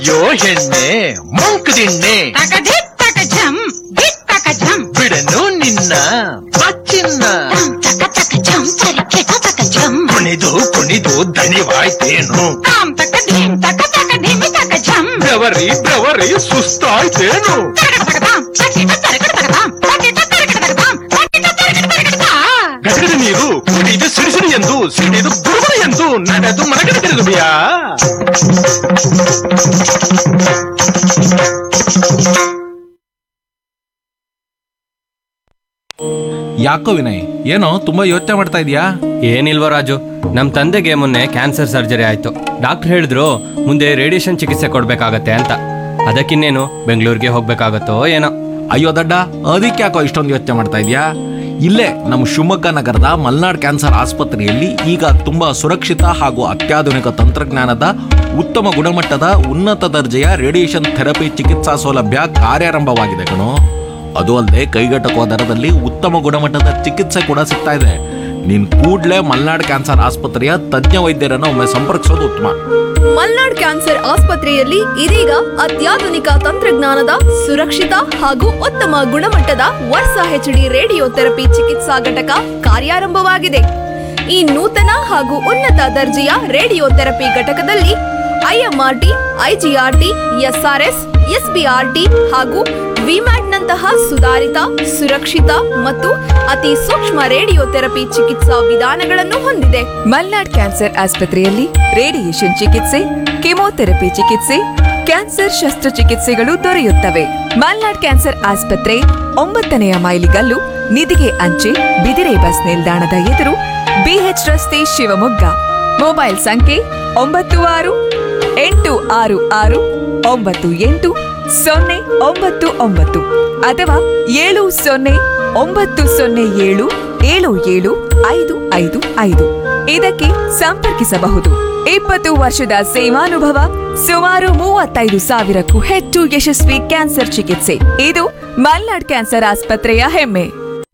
ಯೋ ಹೆಣ್ಣೆ ಮಂಕದಿಣ್ಣೆ ತಕ ಧಿಕ್ ತಕ ಝಂ ಧಿಕ್ ತಕ ಝಂ ಬಿಡನು ನಿನ್ನ ಬಚ್ಚಿನ್ನ ತಾಂ ತಕ ತಕ ಝಂ ತರಿಕೆ ತಕ ಝಂ ಕುಣಿದು ಕುಣಿದು ದಣಿವಾಯ್ತೇನು ತಾಂ ತಕ ಧೀಂ ತಕ ತಕ ಧಿಮಿ ತಕ ಝಂ ಬೆವರಿ ಬೆವರಿ ಸುಸ್ತಾಯ್ತೇನು ತರಕ ತಕ ತಾಂ ತಕಿಟ ತರಕ ತಕ ತಾಂ ತಕಿಟ ತರಕ ತಕ ತಾಂ ತಕಿಟ ತರಕ ತರಕ ತಾ ಗದಗದ ನೀರು ಕುಡಿದು ಸಿಡಿಸಿಡಿ ಎಂದು ಸಿಡಿದು ಬುಡುಬುಡು ಎಂದು ನಡೆದು ಮರಗಡೆ ತಿರುಗುಬಿಯಾ ಯಾಕೋ ವಿನಯ್ ಏನೋ ತುಂಬಾ ಯೋಚನೆ ಮಾಡ್ತಾ ಇದೀಯಾ ಏನಿಲ್ವ ರಾಜು ನಮ್ಮ ತಂದೆಗೆ ಮೊನ್ನೆ ಕ್ಯಾನ್ಸರ್ ಸರ್ಜರಿ ಆಯ್ತು ಡಾಕ್ಟರ್ ಹೇಳಿದ್ರು ಮುಂದೆ ರೇಡಿಯೇಷನ್ ಚಿಕಿತ್ಸೆ ಕೊಡ್ಬೇಕಾಗತ್ತೆ ಅಂತ ಅದಕ್ಕಿನ್ನೇನು ಬೆಂಗಳೂರಿಗೆ ಹೋಗ್ಬೇಕಾಗತ್ತೋ ಏನೋ ಅಯ್ಯೋ ದಡ್ಡ ಅದಕ್ಕೆ ಯಾಕೋ ಇಷ್ಟೊಂದು ಯೋಚನೆ ಮಾಡ್ತಾ ಇದೀಯಾ ಇಲ್ಲೇ ನಮ್ಮ ಶಿವಮೊಗ್ಗ ನಗರದ ಮಲ್ನಾಡ್ ಕ್ಯಾನ್ಸರ್ ಆಸ್ಪತ್ರೆಯಲ್ಲಿ ಈಗ ತುಂಬಾ ಸುರಕ್ಷಿತ ಹಾಗೂ ಅತ್ಯಾಧುನಿಕ ತಂತ್ರಜ್ಞಾನದ ಉತ್ತಮ ಗುಣಮಟ್ಟದ ಉನ್ನತ ದರ್ಜೆಯ ರೇಡಿಯೇಷನ್ ಥೆರಪಿ ಚಿಕಿತ್ಸಾ ಸೌಲಭ್ಯ ಕಾರ್ಯಾರಂಭವಾಗಿದೆ ಕಣೋ ಅದು ಅಲ್ಲದೆ ಕೈಗೆಟಕುವ ದರದಲ್ಲಿ ಉತ್ತಮ ಗುಣಮಟ್ಟದ ಚಿಕಿತ್ಸೆ ಕೂಡ ಸಿಗ್ತಾ ಇದೆ ನೀನ್ ಕೂಡ್ಲೇ ಮಲ್ನಾಡ್ ಕ್ಯಾನ್ಸರ್ ಆಸ್ಪತ್ರೆಯ ತಜ್ಞ ವೈದ್ಯರನ್ನು ಒಮ್ಮೆ ಸಂಪರ್ಕಿಸೋದು ಉತ್ತಮ ಮಲ್ನಾಡ್ ಕ್ಯಾನ್ಸರ್ ಆಸ್ಪತ್ರೆಯಲ್ಲಿ ಇದೀಗ ಅತ್ಯಾಧುನಿಕ ತಂತ್ರಜ್ಞಾನದ ಸುರಕ್ಷಿತ ಹಾಗೂ ಉತ್ತಮ ಗುಣಮಟ್ಟದ ವರ್ಷ ಹೆಚ್ಡಿ ರೇಡಿಯೋ ಥೆರಪಿ ಚಿಕಿತ್ಸಾ ಘಟಕ ಕಾರ್ಯಾರಂಭವಾಗಿದೆ ಈ ನೂತನ ಹಾಗೂ ಉನ್ನತ ದರ್ಜೆಯ ರೇಡಿಯೋ ಥೆರಪಿ ಘಟಕದಲ್ಲಿ ಐಎಂಆರ್ಟಿ ಐಜಿಆರ್ಟಿ ಎಸ್ಆರ್ಎಸ್ ಎಸ್ಬಿಆರ್ಟಿ ಹಾಗೂ ವಿಮ್ಯಾಟ್ನಂತಹ ಸುಧಾರಿತ ಸುರಕ್ಷಿತ ಮತ್ತು ಅತಿ ಸೂಕ್ಷ್ಮ ರೇಡಿಯೋ ಥೆರಪಿ ಚಿಕಿತ್ಸಾ ವಿಧಾನಗಳನ್ನು ಹೊಂದಿದೆ ಮಲ್ನಾಡ್ ಕ್ಯಾನ್ಸರ್ ಆಸ್ಪತ್ರೆಯಲ್ಲಿ ರೇಡಿಯೇಷನ್ ಚಿಕಿತ್ಸೆ ಕೆಮೊಥೆರಪಿ ಚಿಕಿತ್ಸೆ ಕ್ಯಾನ್ಸರ್ ಶಸ್ತ್ರಚಿಕಿತ್ಸೆಗಳು ದೊರೆಯುತ್ತವೆ ಮಲ್ನಾಡ್ ಕ್ಯಾನ್ಸರ್ ಆಸ್ಪತ್ರೆ ಒಂಬತ್ತನೆಯ ಮೈಲಿಗಲ್ಲು ನಿಧಿಗೆ ಅಂಚೆ ಬಿದಿರೆ ಬಸ್ ನಿಲ್ದಾಣದ ಎದುರು ಬಿಎಚ್ ರಸ್ತೆ ಶಿವಮೊಗ್ಗ ಮೊಬೈಲ್ ಸಂಖ್ಯೆ ಒಂಬತ್ತು ಆರು ಎಂಟು ಆರು ಆರು ಒಂಬತ್ತು ಎಂಟು ಸೊನ್ನೆ ಒಂಬತ್ತು ಒಂಬತ್ತು ಅಥವಾ ಏಳು ಸೊನ್ನೆ ಒಂಬತ್ತು ಸೊನ್ನೆ ಏಳು ಏಳು ಏಳು ಐದು ಐದು ಐದು ಇದಕ್ಕೆ ಸಂಪರ್ಕಿಸಬಹುದು ಇಪ್ಪತ್ತು ವರ್ಷದ ಸೇವಾನುಭವ ಸುಮಾರು ಮೂವತ್ತೈದು ಸಾವಿರಕ್ಕೂ ಹೆಚ್ಚು ಯಶಸ್ವಿ ಕ್ಯಾನ್ಸರ್ ಚಿಕಿತ್ಸೆ ಇದು ಮಲ್ನಾಡ್ ಕ್ಯಾನ್ಸರ್ ಆಸ್ಪತ್ರೆಯ ಹೆಮ್ಮೆ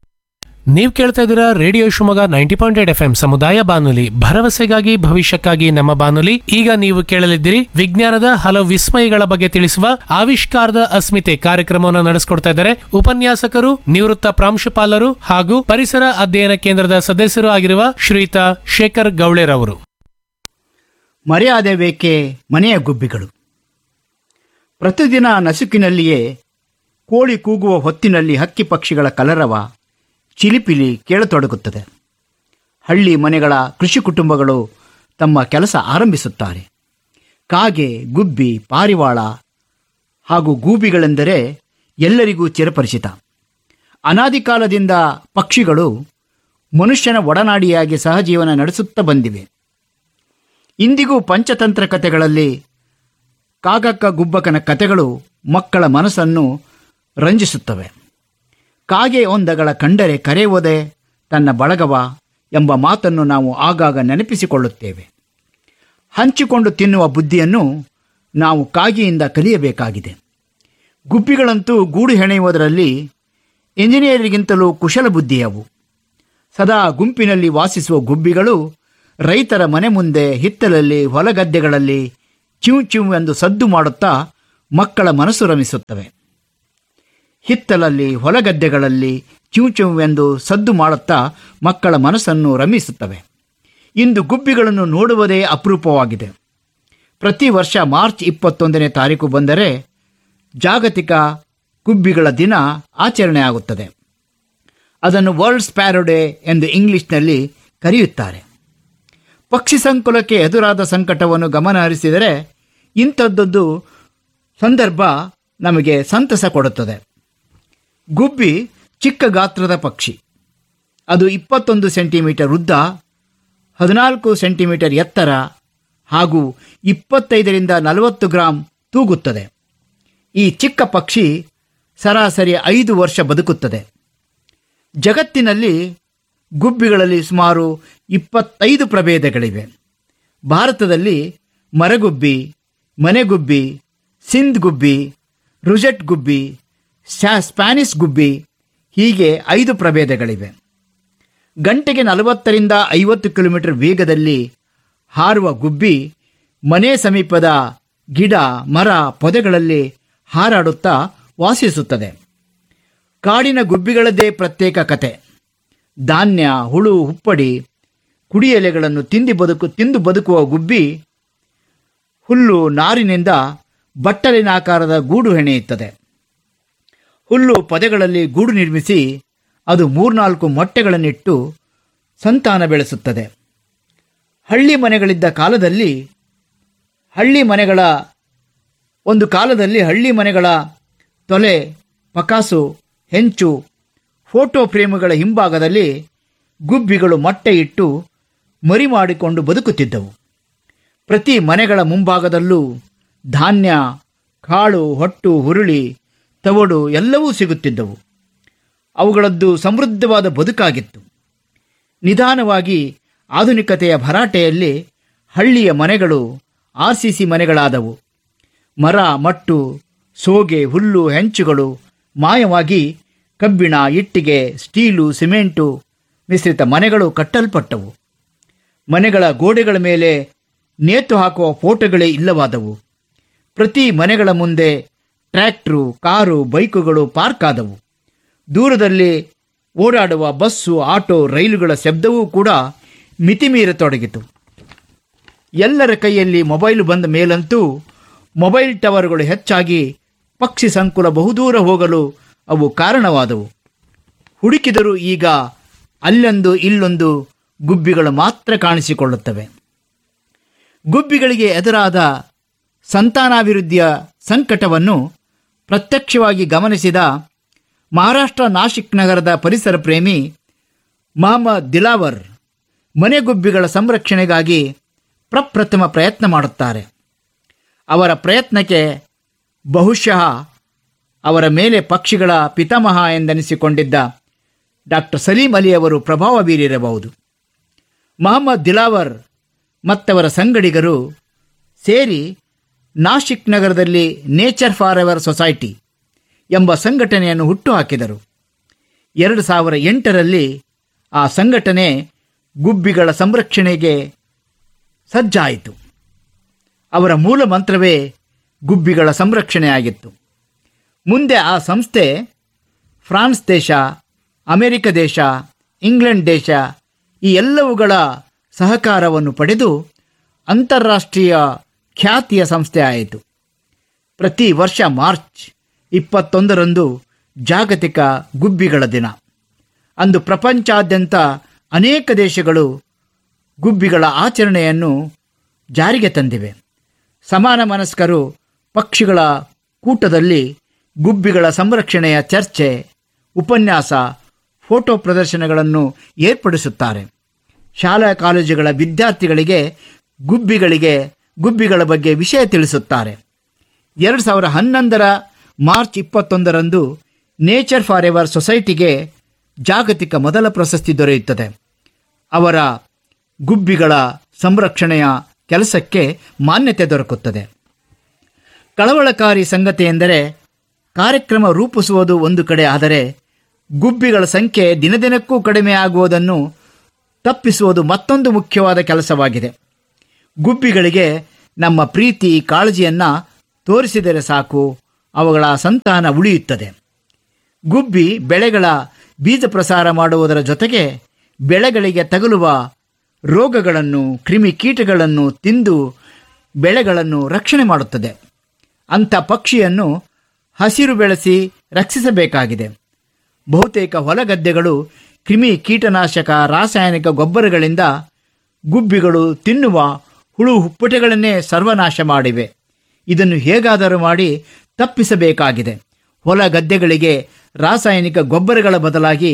ನೀವು ಕೇಳ್ತಾ ಇದ್ದೀರಾ radio Shivamogga ninety point eight F M ಸಮುದಾಯ ಬಾನುಲಿ ಭರವಸೆಗಾಗಿ ಭವಿಷ್ಯಕ್ಕಾಗಿ ನಮ್ಮ ಬಾನುಲಿ ಈಗ ನೀವು ಕೇಳಲಿದ್ದೀರಿ ವಿಜ್ಞಾನದ ಹಲವು ವಿಸ್ಮಯಗಳ ಬಗ್ಗೆ ತಿಳಿಸುವ ಆವಿಷ್ಕಾರದ ಅಸ್ಮಿತೆ ಕಾರ್ಯಕ್ರಮವನ್ನು ನಡೆಸಿಕೊಡ್ತಾ ಇದ್ದಾರೆ ಉಪನ್ಯಾಸಕರು ನಿವೃತ್ತ ಪ್ರಾಂಶುಪಾಲರು ಹಾಗೂ ಪರಿಸರ ಅಧ್ಯಯನ ಕೇಂದ್ರದ ಸದಸ್ಯರು ಆಗಿರುವ ಶ್ರೀಯುತ ಶೇಖರ್ ಗೌಳೆರವರು ಮರ್ಯಾದೆ ಬೇಕೆ ಮನೆಯ ಗುಬ್ಬಿಗಳು ಪ್ರತಿದಿನ ನಸುಕಿನಲ್ಲಿಯೇ ಕೋಳಿ ಕೂಗುವ ಹೊತ್ತಿನಲ್ಲಿ ಹಕ್ಕಿ ಪಕ್ಷಿಗಳ ಕಲರವ ಚಿಲಿಪಿಲಿ ಕೇಳತೊಡಗುತ್ತದೆ ಹಳ್ಳಿ ಮನೆಗಳ ಕೃಷಿ ಕುಟುಂಬಗಳು ತಮ್ಮ ಕೆಲಸ ಆರಂಭಿಸುತ್ತಾರೆ ಕಾಗೆ ಗುಬ್ಬಿ ಪಾರಿವಾಳ ಹಾಗೂ ಗೂಬಿಗಳೆಂದರೆ ಎಲ್ಲರಿಗೂ ಚಿರಪರಿಚಿತ ಅನಾದಿ ಕಾಲದಿಂದ ಪಕ್ಷಿಗಳು ಮನುಷ್ಯನ ಒಡನಾಡಿಯಾಗಿ ಸಹಜೀವನ ನಡೆಸುತ್ತಾ ಬಂದಿವೆ ಇಂದಿಗೂ ಪಂಚತಂತ್ರ ಕಥೆಗಳಲ್ಲಿ ಕಾಗಕ್ಕ ಗುಬ್ಬಕನ ಕಥೆಗಳು ಮಕ್ಕಳ ಮನಸ್ಸನ್ನು ರಂಜಿಸುತ್ತವೆ ಕಾಗೆ ಒಂದಗಳ ಕಂಡರೆ ಕರೆಯುವುದೇ ತನ್ನ ಬಳಗವ ಎಂಬ ಮಾತನ್ನು ನಾವು ಆಗಾಗ ನೆನಪಿಸಿಕೊಳ್ಳುತ್ತೇವೆ ಹಂಚಿಕೊಂಡು ತಿನ್ನುವ ಬುದ್ಧಿಯನ್ನು ನಾವು ಕಾಗೆಯಿಂದ ಕಲಿಯಬೇಕಾಗಿದೆ ಗುಬ್ಬಿಗಳಂತೂ ಗೂಡು ಹೆಣೆಯುವುದರಲ್ಲಿ ಇಂಜಿನಿಯರಿಗಿಂತಲೂ ಕುಶಲ ಬುದ್ಧಿಯವು ಸದಾ ಗುಂಪಿನಲ್ಲಿ ವಾಸಿಸುವ ಗುಬ್ಬಿಗಳು ರೈತರ ಮನೆ ಮುಂದೆ ಹಿತ್ತಲಲ್ಲಿ ಹೊಲಗದ್ದೆಗಳಲ್ಲಿ ಚಿವ್ ಚಿವ್ ಎಂದು ಸದ್ದು ಮಾಡುತ್ತಾ ಮಕ್ಕಳ ಮನಸ್ಸು ರಮಿಸುತ್ತವೆ ಹಿತ್ತಲಲ್ಲಿ ಹೊಲಗದ್ದೆಗಳಲ್ಲಿ ಚಿವ್ ಚಿವ್ ಎಂದು ಸದ್ದು ಮಾಡುತ್ತಾ ಮಕ್ಕಳ ಮನಸ್ಸನ್ನು ರಮಿಸುತ್ತವೆ ಇಂದು ಗುಬ್ಬಿಗಳನ್ನು ನೋಡುವುದೇ ಅಪರೂಪವಾಗಿದೆ ಪ್ರತಿ ವರ್ಷ ಮಾರ್ಚ್ ಇಪ್ಪತ್ತೊಂದನೇ ತಾರೀಕು ಬಂದರೆ ಜಾಗತಿಕ ಗುಬ್ಬಿಗಳ ದಿನ ಆಚರಣೆ ಆಗುತ್ತದೆ ಅದನ್ನು ವರ್ಲ್ಡ್ ಸ್ಪ್ಯಾರೋ ಡೇ ಎಂದು ಇಂಗ್ಲಿಷ್ನಲ್ಲಿ ಕರೆಯುತ್ತಾರೆ ಪಕ್ಷಿ ಸಂಕುಲಕ್ಕೆ ಎದುರಾದ ಸಂಕಟವನ್ನು ಗಮನ ಹರಿಸಿದರೆ ಇಂಥದ್ದೊಂದು ಸಂದರ್ಭ ನಮಗೆ ಸಂತಸ ಕೊಡುತ್ತದೆ ಗುಬ್ಬಿ ಚಿಕ್ಕ ಗಾತ್ರದ ಪಕ್ಷಿ ಅದು ಇಪ್ಪತ್ತೊಂದು ಸೆಂಟಿಮೀಟರ್ ಉದ್ದ ಹದಿನಾಲ್ಕು ಸೆಂಟಿಮೀಟರ್ ಎತ್ತರ ಹಾಗೂ ಇಪ್ಪತ್ತೈದರಿಂದ ನಲವತ್ತು ಗ್ರಾಂ ತೂಗುತ್ತದೆ ಈ ಚಿಕ್ಕ ಪಕ್ಷಿ ಸರಾಸರಿ ಐದು ವರ್ಷ ಬದುಕುತ್ತದೆ ಜಗತ್ತಿನಲ್ಲಿ ಗುಬ್ಬಿಗಳಲ್ಲಿ ಸುಮಾರು ಇಪ್ಪತ್ತೈದು ಪ್ರಭೇದಗಳಿವೆ ಭಾರತದಲ್ಲಿ ಮರಗುಬ್ಬಿ ಮನೆಗುಬ್ಬಿ ಸಿಂಧ್ ಗುಬ್ಬಿ ರುಜೆಟ್ ಗುಬ್ಬಿ ಸ್ಯಾ ಸ್ಪ್ಯಾನಿಷ್ ಗುಬ್ಬಿ ಹೀಗೆ ಐದು ಪ್ರಭೇದಗಳಿವೆ ಗಂಟೆಗೆ ನಲವತ್ತರಿಂದ ಐವತ್ತು ಕಿಲೋಮೀಟರ್ ವೇಗದಲ್ಲಿ ಹಾರುವ ಗುಬ್ಬಿ ಮನೆ ಸಮೀಪದ ಗಿಡ ಮರ ಪೊದೆಗಳಲ್ಲಿ ಹಾರಾಡುತ್ತಾ ವಾಸಿಸುತ್ತದೆ ಕಾಡಿನ ಗುಬ್ಬಿಗಳದ್ದೇ ಪ್ರತ್ಯೇಕ ಕತೆ ಧಾನ್ಯ ಹುಳು ಹುಪ್ಪಡಿ ಕುಡಿಯೆಲೆಗಳನ್ನು ತಿಂದು ಬದುಕು ತಿಂದು ಬದುಕುವ ಗುಬ್ಬಿ ಹುಲ್ಲು ನಾರಿನಿಂದ ಬಟ್ಟಲಿನಾಕಾರದ ಗೂಡು ಹೆಣೆಯುತ್ತದೆ ಹುಲ್ಲು ಪೊದೆಗಳಲ್ಲಿ ಗೂಡು ನಿರ್ಮಿಸಿ ಅದು ಮೂರ್ನಾಲ್ಕು ಮೊಟ್ಟೆಗಳನ್ನಿಟ್ಟು ಸಂತಾನ ಬೆಳೆಸುತ್ತದೆ ಹಳ್ಳಿ ಮನೆಗಳಿದ್ದ ಕಾಲದಲ್ಲಿ ಹಳ್ಳಿ ಮನೆಗಳ ಒಂದು ಕಾಲದಲ್ಲಿ ಹಳ್ಳಿ ಮನೆಗಳ ತೊಲೆ ಪಕಾಸು ಹೆಂಚು ಫೋಟೋ ಫ್ರೇಮುಗಳ ಹಿಂಭಾಗದಲ್ಲಿ ಗುಬ್ಬಿಗಳು ಮೊಟ್ಟೆ ಇಟ್ಟು ಮರಿ ಮಾಡಿಕೊಂಡು ಬದುಕುತ್ತಿದ್ದವು ಪ್ರತಿ ಮನೆಗಳ ಮುಂಭಾಗದಲ್ಲೂ ಧಾನ್ಯ ಕಾಳು ಹೊಟ್ಟು ಹುರುಳಿ ತವಡು ಎಲ್ಲವೂ ಸಿಗುತ್ತಿದ್ದವು ಅವುಗಳದ್ದು ಸಮೃದ್ಧವಾದ ಬದುಕಾಗಿತ್ತು ನಿಧಾನವಾಗಿ ಆಧುನಿಕತೆಯ ಭರಾಟೆಯಲ್ಲಿ ಹಳ್ಳಿಯ ಮನೆಗಳು ಆರ್ ಸಿ ಸಿ ಮನೆಗಳಾದವು ಮರ ಮಟ್ಟು ಸೋಗೆ ಹುಲ್ಲು ಹೆಂಚುಗಳು ಮಾಯವಾಗಿ ಕಬ್ಬಿಣ ಇಟ್ಟಿಗೆ ಸ್ಟೀಲು ಸಿಮೆಂಟು ಮಿಶ್ರಿತ ಮನೆಗಳು ಕಟ್ಟಲ್ಪಟ್ಟವು ಮನೆಗಳ ಗೋಡೆಗಳ ಮೇಲೆ ನೇತು ಹಾಕುವ ಫೋಟೋಗಳೇ ಇಲ್ಲವಾದವು ಪ್ರತಿ ಮನೆಗಳ ಮುಂದೆ ಟ್ರ್ಯಾಕ್ಟ್ರು ಕಾರು ಬೈಕುಗಳು ಪಾರ್ಕ್ ಆದವು ದೂರದಲ್ಲಿ ಓಡಾಡುವ ಬಸ್ಸು ಆಟೋ ರೈಲುಗಳ ಶಬ್ದವೂ ಕೂಡ ಮಿತಿಮೀರತೊಡಗಿತು ಎಲ್ಲರ ಕೈಯಲ್ಲಿ ಮೊಬೈಲ್ ಬಂದ ಮೇಲಂತೂ ಮೊಬೈಲ್ ಟವರ್ಗಳು ಹೆಚ್ಚಾಗಿ ಪಕ್ಷಿ ಸಂಕುಲ ಬಹುದೂರ ಹೋಗಲು ಅವು ಕಾರಣವಾದವು ಹುಡುಕಿದರೂ ಈಗ ಅಲ್ಲೊಂದು ಇಲ್ಲೊಂದು ಗುಬ್ಬಿಗಳು ಮಾತ್ರ ಕಾಣಿಸಿಕೊಳ್ಳುತ್ತವೆ ಗುಬ್ಬಿಗಳಿಗೆ ಎದುರಾದ ಸಂತಾನಾಭಿವೃದ್ಧಿಯ ಸಂಕಟವನ್ನು ಪ್ರತ್ಯಕ್ಷವಾಗಿ ಗಮನಿಸಿದ ಮಹಾರಾಷ್ಟ್ರ ನಾಶಿಕ್ ನಗರದ ಪರಿಸರ ಪ್ರೇಮಿ ಮಹಮ್ಮದ್ ದಿಲಾವರ್ ಮನೆಗುಬ್ಬಿಗಳ ಸಂರಕ್ಷಣೆಗಾಗಿ ಪ್ರಪ್ರಥಮ ಪ್ರಯತ್ನ ಮಾಡುತ್ತಾರೆ ಅವರ ಪ್ರಯತ್ನಕ್ಕೆ ಬಹುಶಃ ಅವರ ಮೇಲೆ ಪಕ್ಷಿಗಳ ಪಿತಾಮಹ ಎಂದೆನಿಸಿಕೊಂಡಿದ್ದ ಡಾಕ್ಟರ್ ಸಲೀಂ ಅಲಿ ಅವರು ಪ್ರಭಾವ ಬೀರಿರಬಹುದು ಮಹಮ್ಮದ್ ದಿಲಾವರ್ ಮತ್ತವರ ಸಂಗಡಿಗರು ಸೇರಿ ನಾಶಿಕ್ ನಗರದಲ್ಲಿ ನೇಚರ್ ಫಾರ್ ಎವರ್ ಸೊಸೈಟಿ ಎಂಬ ಸಂಘಟನೆಯನ್ನು ಹುಟ್ಟುಹಾಕಿದರು ಎರಡು ಸಾವಿರ ಎಂಟರಲ್ಲಿ ಆ ಸಂಘಟನೆ ಗುಬ್ಬಿಗಳ ಸಂರಕ್ಷಣೆಗೆ ಸಜ್ಜಾಯಿತು ಅವರ ಮೂಲ ಮಂತ್ರವೇ ಗುಬ್ಬಿಗಳ ಸಂರಕ್ಷಣೆಯಾಗಿತ್ತು ಮುಂದೆ ಆ ಸಂಸ್ಥೆ ಫ್ರಾನ್ಸ್ ದೇಶ ಅಮೆರಿಕ ದೇಶ ಇಂಗ್ಲೆಂಡ್ ದೇಶ ಈ ಎಲ್ಲವುಗಳ ಸಹಕಾರವನ್ನು ಪಡೆದು ಅಂತಾರಾಷ್ಟ್ರೀಯ ಖ್ಯಾತಿಯ ಸಂಸ್ಥೆ ಆಯಿತು ಪ್ರತಿ ವರ್ಷ ಮಾರ್ಚ್ ಇಪ್ಪತ್ತೊಂದರಂದು ಜಾಗತಿಕ ಗುಬ್ಬಿಗಳ ದಿನ ಅಂದು ಪ್ರಪಂಚಾದ್ಯಂತ ಅನೇಕ ದೇಶಗಳು ಗುಬ್ಬಿಗಳ ಆಚರಣೆಯನ್ನು ಜಾರಿಗೆ ತಂದಿವೆ ಸಮಾನ ಮನಸ್ಕರು ಪಕ್ಷಿಗಳ ಕೂಟದಲ್ಲಿ ಗುಬ್ಬಿಗಳ ಸಂರಕ್ಷಣೆಯ ಚರ್ಚೆ ಉಪನ್ಯಾಸ ಫೋಟೋ ಪ್ರದರ್ಶನಗಳನ್ನು ಏರ್ಪಡಿಸುತ್ತಾರೆ ಶಾಲಾ ಕಾಲೇಜುಗಳ ವಿದ್ಯಾರ್ಥಿಗಳಿಗೆ ಗುಬ್ಬಿಗಳಿಗೆ ಗುಬ್ಬಿಗಳ ಬಗ್ಗೆ ವಿಷಯ ತಿಳಿಸುತ್ತಾರೆ ಎರಡು ಸಾವಿರ ಹನ್ನೊಂದರ ಮಾರ್ಚ್ ಇಪ್ಪತ್ತೊಂದರಂದು ನೇಚರ್ ಫಾರ್ ಎವರ್ ಸೊಸೈಟಿಗೆ ಜಾಗತಿಕ ಮೊದಲ ಪ್ರಶಸ್ತಿ ದೊರೆಯುತ್ತದೆ ಅವರ ಗುಬ್ಬಿಗಳ ಸಂರಕ್ಷಣೆಯ ಕೆಲಸಕ್ಕೆ ಮಾನ್ಯತೆ ದೊರಕುತ್ತದೆ ಕಳವಳಕಾರಿ ಸಂಗತಿ ಎಂದರೆ ಕಾರ್ಯಕ್ರಮ ರೂಪಿಸುವುದು ಒಂದು ಕಡೆ ಆದರೆ ಗುಬ್ಬಿಗಳ ಸಂಖ್ಯೆ ದಿನದಿನಕ್ಕೂ ಕಡಿಮೆ ಆಗುವುದನ್ನು ತಪ್ಪಿಸುವುದು ಮತ್ತೊಂದು ಮುಖ್ಯವಾದ ಕೆಲಸವಾಗಿದೆ ಗುಬ್ಬಿಗಳಿಗೆ ನಮ್ಮ ಪ್ರೀತಿ ಕಾಳಜಿಯನ್ನು ತೋರಿಸಿದರೆ ಸಾಕು ಅವುಗಳ ಸಂತಾನ ಉಳಿಯುತ್ತದೆ ಗುಬ್ಬಿ ಬೆಳೆಗಳ ಬೀಜ ಪ್ರಸಾರ ಮಾಡುವುದರ ಜೊತೆಗೆ ಬೆಳೆಗಳಿಗೆ ತಗುಲುವ ರೋಗಗಳನ್ನು ಕ್ರಿಮಿಕೀಟಗಳನ್ನು ತಿಂದು ಬೆಳೆಗಳನ್ನು ರಕ್ಷಣೆ ಮಾಡುತ್ತದೆ ಅಂಥ ಪಕ್ಷಿಯನ್ನು ಹಸಿರು ಬೆಳೆಸಿ ರಕ್ಷಿಸಬೇಕಾಗಿದೆ ಬಹುತೇಕ ಹೊಲಗದ್ದೆಗಳು ಕ್ರಿಮಿ ಕೀಟನಾಶಕ ರಾಸಾಯನಿಕ ಗೊಬ್ಬರಗಳಿಂದ ಗುಬ್ಬಿಗಳು ತಿನ್ನುವ ಹುಳು ಹುಪ್ಪಟೆಗಳನ್ನೇ ಸರ್ವನಾಶ ಮಾಡಿವೆ ಇದನ್ನು ಹೇಗಾದರೂ ಮಾಡಿ ತಪ್ಪಿಸಬೇಕಾಗಿದೆ ಹೊಲ ಗದ್ದೆಗಳಿಗೆ ರಾಸಾಯನಿಕ ಗೊಬ್ಬರಗಳ ಬದಲಾಗಿ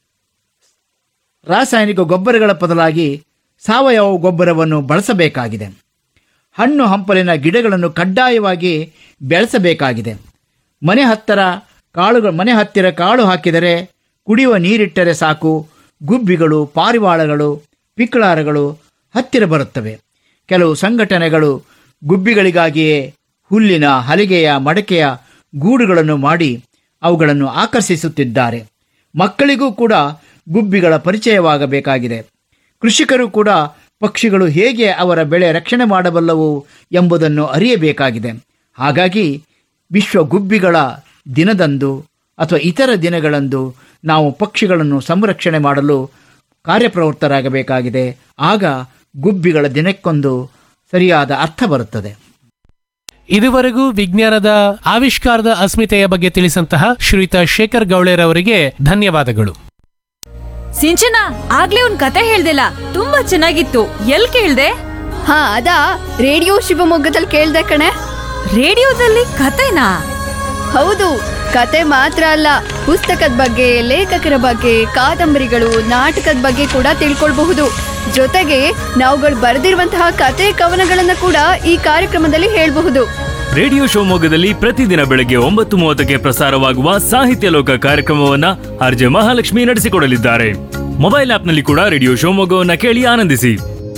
ರಾಸಾಯನಿಕ ಗೊಬ್ಬರಗಳ ಬದಲಾಗಿ ಸಾವಯವ ಗೊಬ್ಬರವನ್ನು ಬಳಸಬೇಕಾಗಿದೆ ಹಣ್ಣು ಹಂಪಲಿನ ಗಿಡಗಳನ್ನು ಕಡ್ಡಾಯವಾಗಿ ಬೆಳೆಸಬೇಕಾಗಿದೆ ಮನೆ ಹತ್ತಿರ ಕಾಳುಗಳು ಮನೆ ಹತ್ತಿರ ಕಾಳು ಹಾಕಿದರೆ ಕುಡಿಯುವ ನೀರಿಟ್ಟರೆ ಸಾಕು ಗುಬ್ಬಿಗಳು ಪಾರಿವಾಳಗಳು ಪಿಕ್ಕಳಾರಗಳು ಹತ್ತಿರ ಬರುತ್ತವೆ ಕೆಲವು ಸಂಘಟನೆಗಳು ಗುಬ್ಬಿಗಳಿಗಾಗಿಯೇ ಹುಲ್ಲಿನ ಹಲಿಗೆಯ ಮಡಕೆಯ ಗೂಡುಗಳನ್ನು ಮಾಡಿ ಅವುಗಳನ್ನು ಆಕರ್ಷಿಸುತ್ತಿದ್ದಾರೆ ಮಕ್ಕಳಿಗೂ ಕೂಡ ಗುಬ್ಬಿಗಳ ಪರಿಚಯವಾಗಬೇಕಾಗಿದೆ ಕೃಷಿಕರು ಕೂಡ ಪಕ್ಷಿಗಳು ಹೇಗೆ ಅವರ ಬೆಳೆ ರಕ್ಷಣೆ ಮಾಡಬಲ್ಲವು ಎಂಬುದನ್ನು ಅರಿಯಬೇಕಾಗಿದೆ ಹಾಗಾಗಿ ವಿಶ್ವ ಗುಬ್ಬಿಗಳ ದಿನದಂದು ಅಥವಾ ಇತರ ದಿನಗಳಂದು ನಾವು ಪಕ್ಷಿಗಳನ್ನು ಸಂರಕ್ಷಣೆ ಮಾಡಲು ಕಾರ್ಯಪ್ರವೃತ್ತರಾಗಬೇಕಾಗಿದೆ ಆಗ ಗುಬ್ಬಿಗಳ ದಿನಕ್ಕೊಂದು ಸರಿಯಾದ ಅರ್ಥ ಬರುತ್ತದೆ ಇದುವರೆಗೂ ವಿಜ್ಞಾನದ ಆವಿಷ್ಕಾರದ ಅಸ್ಮಿತೆಯ ಬಗ್ಗೆ ತಿಳಿಸಂತಹ ಶ್ರೀಯುತ ಶೇಖರ್ ಗೌಳೆರವರಿಗೆ ಧನ್ಯವಾದಗಳು ಸಿಂಚನ ಆಗ್ಲೇ ಒಂದ್ ಕತೆ ಹೇಳ್ದಿಲ್ಲ ತುಂಬಾ ಚೆನ್ನಾಗಿತ್ತು ಎಲ್ ಕೇಳ್ದೆ ಹಾ ಅದಾ ರೇಡಿಯೋ ಶಿವಮೊಗ್ಗದಲ್ಲಿ ಕೇಳ್ದೆ ಕಣೆ ರೇಡಿಯೋದಲ್ಲಿ ಕತೆನಾ ಹೌದು ಕತೆ ಮಾತ್ರ ಅಲ್ಲ ಪುಸ್ತಕದ ಬಗ್ಗೆ ಲೇಖಕರ ಬಗ್ಗೆ ಕಾದಂಬರಿಗಳು ನಾಟಕದ ಬಗ್ಗೆ ಕೂಡ ತಿಳ್ಕೊಳ್ಬಹುದು ಜೊತೆಗೆ ನಾವುಗಳು ಬರೆದಿರುವಂತಹ ಕತೆ ಕವನಗಳನ್ನ ಕೂಡ ಈ ಕಾರ್ಯಕ್ರಮದಲ್ಲಿ ಹೇಳ್ಬಹುದು ರೇಡಿಯೋ ಶಿವಮೊಗ್ಗದಲ್ಲಿ ಪ್ರತಿದಿನ ಬೆಳಗ್ಗೆ ಒಂಬತ್ತು ಮೂವತ್ತಕ್ಕೆ ಪ್ರಸಾರವಾಗುವ ಸಾಹಿತ್ಯ ಲೋಕ ಕಾರ್ಯಕ್ರಮವನ್ನ ಆರ್ಜೆ ಮಹಾಲಕ್ಷ್ಮಿ ನಡೆಸಿಕೊಡಲಿದ್ದಾರೆ ಮೊಬೈಲ್ ಆಪ್ನಲ್ಲಿ ಕೂಡ ರೇಡಿಯೋ ಶಿವಮೊಗ್ಗವನ್ನ ಕೇಳಿ ಆನಂದಿಸಿ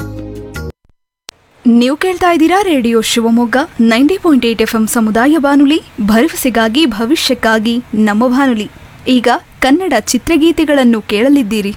ನೀವು ಕೇಳ್ತಾ ಇದ್ದೀರಾ radio Shivamogga ninety point eight F M ಸಮುದಾಯ ಬಾನುಲಿ ಭರವಸೆಗಾಗಿ ಭವಿಷ್ಯಕ್ಕಾಗಿ ನಮ್ಮ ಬಾನುಲಿ ಈಗ ಕನ್ನಡ ಚಿತ್ರಗೀತೆಗಳನ್ನು ಕೇಳಲಿದ್ದೀರಿ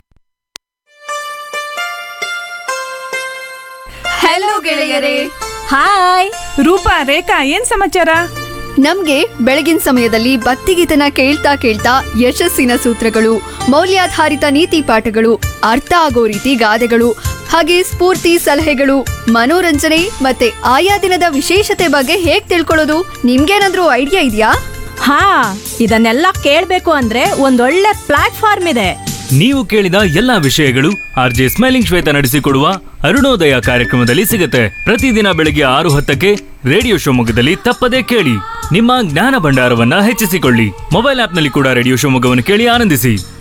ಹಲೋ ಗೆಳೆಯರೇ ಹಾಯ್ ರೂಪಾ ರೇಖಾ ಏನ್ ಸಮಾಚಾರ ನಮ್ಗೆ ಬೆಳಗಿನ ಸಮಯದಲ್ಲಿ ಭಕ್ತಿಗೀತನ ಕೇಳ್ತಾ ಕೇಳ್ತಾ ಯಶಸ್ಸಿನ ಸೂತ್ರಗಳು ಮೌಲ್ಯಾಧಾರಿತ ನೀತಿ ಪಾಠಗಳು ಅರ್ಥ ಆಗೋ ರೀತಿ ಗಾದೆಗಳು ಹಾಗೆ ಸ್ಫೂರ್ತಿ ಸಲಹೆಗಳು ಮನೋರಂಜನೆ ಮತ್ತೆ ಆಯಾ ದಿನದ ವಿಶೇಷತೆ ಬಗ್ಗೆ ಹೇಗ್ ತಿಳ್ಕೊಳ್ಳೋದು ನಿಮ್ಗೇನಾದ್ರೂ ಐಡಿಯಾ ಇದೆಯಾ ಹಾ ಇದನ್ನೆಲ್ಲ ಕೇಳ್ಬೇಕು ಅಂದ್ರೆ ಒಂದೊಳ್ಳೆ ಪ್ಲಾಟ್ಫಾರ್ಮ್ ಇದೆ ನೀವು ಕೇಳಿದ ಎಲ್ಲಾ ವಿಷಯಗಳು ಆರ್ಜೆ ಸ್ಮೈಲಿಂಗ್ ಶ್ವೇತ ನಡೆಸಿಕೊಡುವ ಅರುಣೋದಯ ಕಾರ್ಯಕ್ರಮದಲ್ಲಿ ಸಿಗುತ್ತೆ ಪ್ರತಿದಿನ ಬೆಳಗ್ಗೆ ಆರು ಹತ್ತಕ್ಕೆ ರೇಡಿಯೋ ಶಿವಮೊಗ್ಗದಲ್ಲಿ ತಪ್ಪದೇ ಕೇಳಿ ನಿಮ್ಮ ಜ್ಞಾನ ಭಂಡಾರವನ್ನ ಹೆಚ್ಚಿಸಿಕೊಳ್ಳಿ ಮೊಬೈಲ್ ಆಪ್ನಲ್ಲಿ ಕೂಡ ರೇಡಿಯೋ ಶಿವಮೊಗ್ಗವನ್ನು ಕೇಳಿ ಆನಂದಿಸಿ